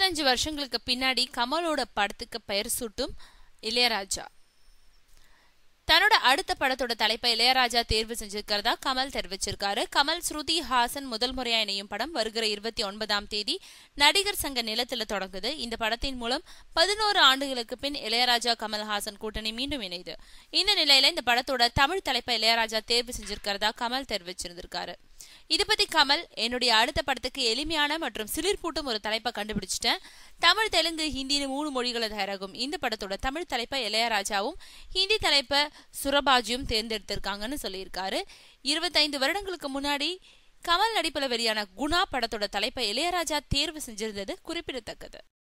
இருபத்தஞ்சு வருஷங்களுக்கு பின்னாடி கமலோட படத்துக்கு பெயர் சூட்டும் இளையராஜா தன்னோட அடுத்த படத்தோட தலைப்பை இளையராஜா தேர்வு செஞ்சிருக்கிறதா கமல் தெரிவிச்சிருக்காரு கமல் ஸ்ருதி ஹாசன் முதல் முறையா இணையும் படம் வருகிற இருபத்தி ஒன்பதாம் தேதி நடிகர் சங்க நிலத்துல தொடங்குது இந்த படத்தின் மூலம் பதினோரு ஆண்டுகளுக்கு பின் இளையராஜா கமல்ஹாசன் கூட்டணி மீண்டும் இணையுது இந்த நிலையில இந்த படத்தோட தமிழ் தலைப்பை இளையராஜா தேர்வு செஞ்சிருக்கிறதா கமல் தெரிவிச்சிருந்திருக்காரு இது பத்தி கமல் என்னுடைய அடுத்த படத்துக்கு எளிமையான மற்றும் சிலிர்ப்பூட்டும் ஒரு தலைப்பை கண்டுபிடிச்சிட்டேன் தமிழ் தெலுங்கு ஹிந்தின்னு மூணு மொழிகளை தயாராகும் இந்த படத்தோட தமிழ் தலைப்பை இளையராஜாவும் ஹிந்தி தலைப்பை சுரபாஜியும் தேர்ந்தெடுத்திருக்காங்கன்னு சொல்லியிருக்காரு இருபத்தைந்து வருடங்களுக்கு முன்னாடி கமல் நடிப்புல வெளியான குணா படத்தோட தலைப்பை இளையராஜா தேர்வு செஞ்சிருந்தது குறிப்பிடத்தக்கது